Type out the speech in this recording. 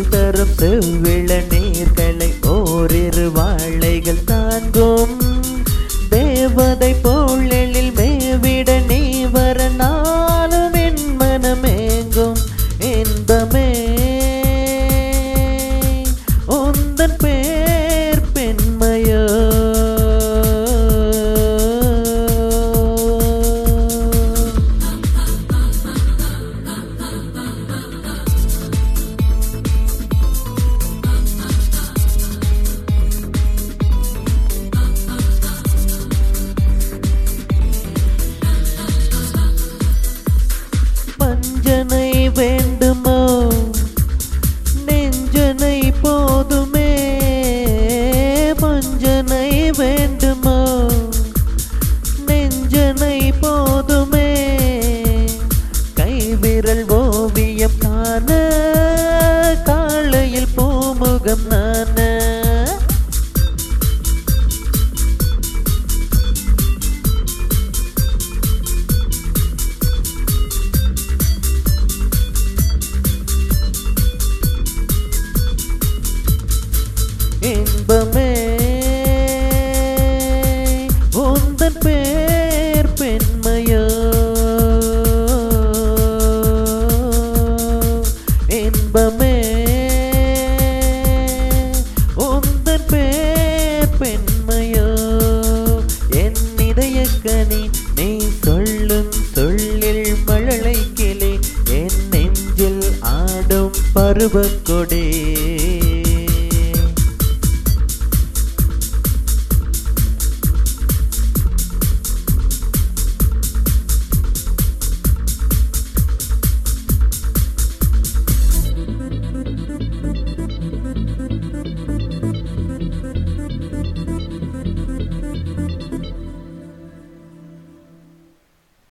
தரும் செவ்விள நீர்களை ஓரிரு வாழைகள் தாங்கும் தேவதை போழலில் மேவிட நீ வர நாளும் என் மனமேங்கும் இன்பமே உந்தன் பேர் பெண்மையோ பஞ்சனை வேண்டுமோ நெஞ்சனை போதுமே பஞ்சனை வேண்டுமோ நெஞ்சனை போதுமே கைவிரல் ஓவியம் காண காலையில் பூமுகம் நான இன்பமே உந்தன் பேர் பெண்மையோ இன்பமே உந்தன் பேர் பெண்மையோ என் இதயக்கனி நீ சொல்லும் சொல்லில் மழலை கிளி என் நெஞ்சில் ஆடும் பருவக்கொடி